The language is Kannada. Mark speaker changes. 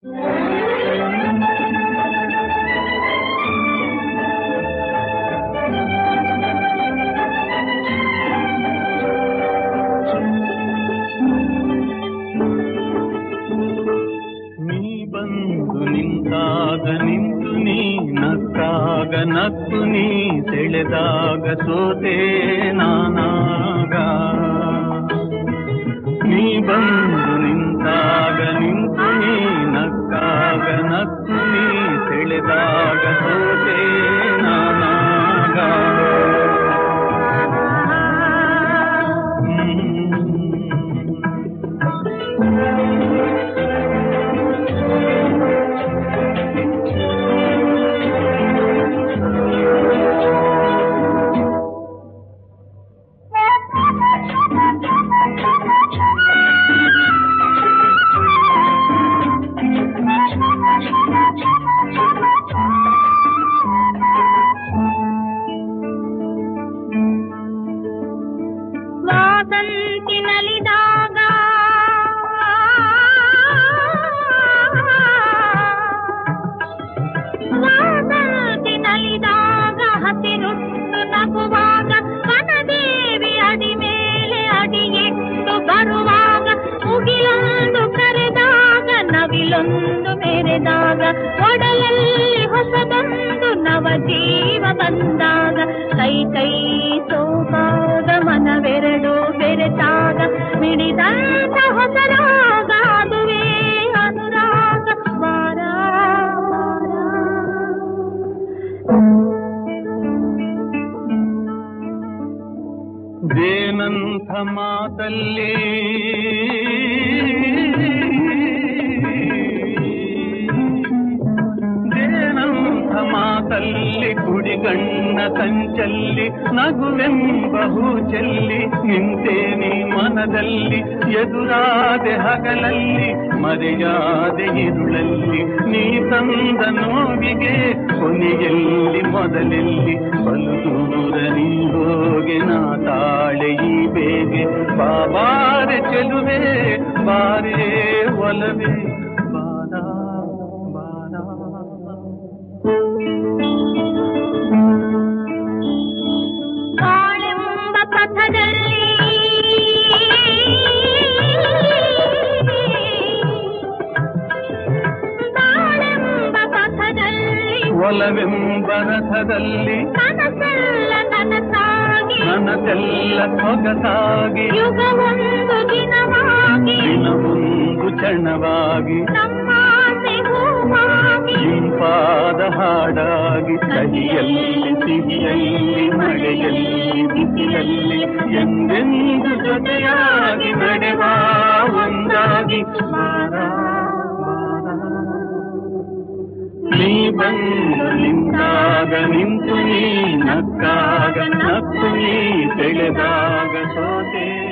Speaker 1: ನೀ ಬಂದು ನಿಂತಾಗ ನಿಂತು ನೀ ನಕ್ಕಾಗ ನಕ್ಕು ನೀ ಸೆಳೆದಾಗ ಸೋತೆ ನಾನಾಗ ನೀ ಬಂದು ನಿಂತಾಗ ನಿಂತು ನೀ ನಕ್ಕಾಗ ನಕ್ಕು ನೀ ಸೆಳೆದಾಗ ಸೋತೆ ನಾನಾಗ ಹ್ಮ್.
Speaker 2: ವಾಸಂತಿ ನಲಿದಾಗ ವಾಸಂತಿ ನಲಿದಾಗ ಹಸಿರುಟ್ಟು ನಗುವಾಗ ವನದೇವಿ ಅಡಿ ಮೇಲೆ ಅಡಿಯಿಟ್ಟು ಬರುವಾಗ ಮುಗಿಲೊಂದು ಕರೆದಾಗ ನವಿಲೊಂದು ಮೆರೆದಾಗ ಒಡಲಲ್ಲಿ ಹೊಸದೊಂದು ನವ ಜೀವ ಬಂದಾಗ ಕೈ ಕೈ ಸೋಪಾದ ಮನವೆರಡು ಬೆರೆತಾಗ ಮಿಡಿದಂತ ಹೊಸರಾಗ ಅದುವೇ ಅನುರಾಗ ಬಾರ
Speaker 1: ದೇನಂಥ ಮಾತಲ್ಲಿ ದೇನಂಥ ಮಾತಲ್ಲಿ ಕುಡಿಗಣ್ಣ ಕಂಚಲ್ಲಿ ನಗುವೆಂಬ ಹೂ ಚೆಲ್ಲಿ ನಿಂತೇನಿ ಮನದಲ್ಲಿ ಎದುರಾದೆ ಹಗಲಲ್ಲಿ ಮರೆಯಾದೆ ಇರುಳಲ್ಲಿ ನೀ ತಂದ ನೋವಿಗೆ ಕೊನೆಯಲ್ಲಿ ಮೊದಲೆಲ್ಲಿ ಬಲು ದೂರ ನೀ ಹೋಗೆ ನಾ ತಾಳೆ ಈ ಬೇಗೆ ಬಾಬಾರೆ ಚೆಲುವೆ ಬಾರೇ ಒಲವೇ ಬಾರ ಬಾರ
Speaker 2: ಬಾಳೆಂಬ ಪಥದಲ್ಲಿ ಬಾಳೆಂಬ ಪಥದಲ್ಲಿ
Speaker 1: ಒಲವೆಂಬ ರಥದಲ್ಲಿ
Speaker 2: ಕನಸೆಲ್ಲ ನನಸಾಗಿ
Speaker 1: ನನಗೆಲ್ಲ ಸೊಗಸಾಗಿ
Speaker 2: ಯುಗವೊಂದು ದಿನವಾಗಿ
Speaker 1: ದಿನವೊಂದು ಕ್ಷಣವಾಗಿ
Speaker 2: ನಮ್ಮಾಸೆ ಹೂವಾಗಿ
Speaker 1: ಇಂಪಾದ ಹಾಡಾಗಿ ಕಹಿಯಲ್ಲಿ ಸಿಹಿಯಲ್ಲಿ ಮಳೆಯಲ್ಲಿ ಬಿಸಿಲಲ್ಲಿ ಎಂದೆಂದು ಜೊತೆಯಾಗಿ ನಡೆವ ಒಂದಾಗಿ ಬಾರ, ಬಾರ. ನೀ ಬಂದು ನಿಂತಾಗ ನಿಂತು ನೀ ನಕ್ಕಾಗ ನಕ್ಕು ನೀ ಬೆಳೆದಾಗ ಸೋತೆ